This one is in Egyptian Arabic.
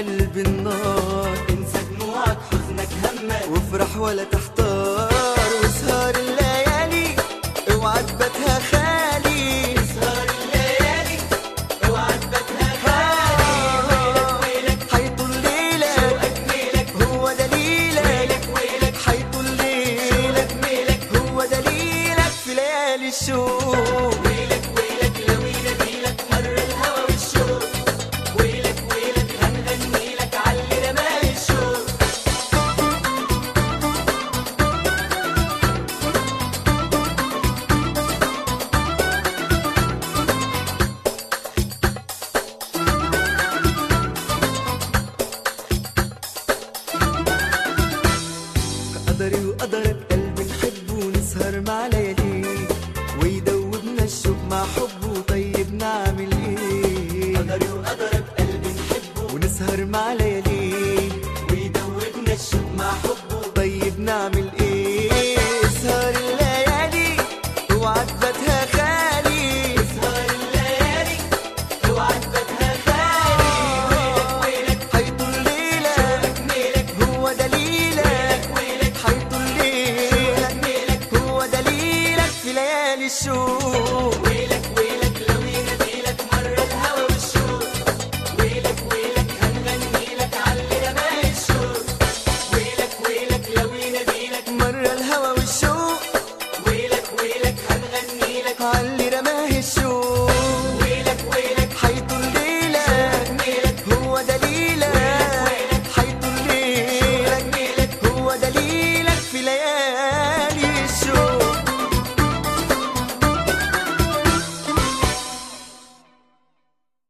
قلب النار انسى دموعك حزنك همك وافرح ولا تحتار وسهر الليالي اوعى تباتها خالي سهر الليالي اوعى تباتها خالي ويلك ويلك حيطول ليلك شوقك ميلك هو دليلك ويلك ويلك حيطول ليلك ميلك هو دليلك في ليالي الشوق ويلك ويلك لو يناديلك مر الهوى والشوق ويلك ويلك هنغنيلك علي رمال الشوق قدري وقدرك قلب نحب ونسهر مع ليالي ويدوبنا الشوق مع حبه طيب نعمل ايه قدري وقدرك قلبي نحبه ونسهر مع ليالي ويدوبنا الشوق مع حبه طيب نعمل ايه سهر الليالي اوعى تباتها خالي سهر الليالي اوعى تباتها خالي ويلك ويلك حيطول ليلك شوقك ميلك هو دليلك ويلك حيطول ليلك ميلك هو دليلك في ليالي الشوق ويلك ويلك لو يناديلك مر الهوى والشوق ويلك ويلك هنغنيلك علي رمال الشوق ويلك ويلك لو يناديلك مر الهوى والشوق ويلك ويلك هنغنيلك علي رماه الشوق ويلك ويلك حيطول ليلك ميلك هو دليلك حيطول ليلك ميلك هو دليلك في ليالي الشوق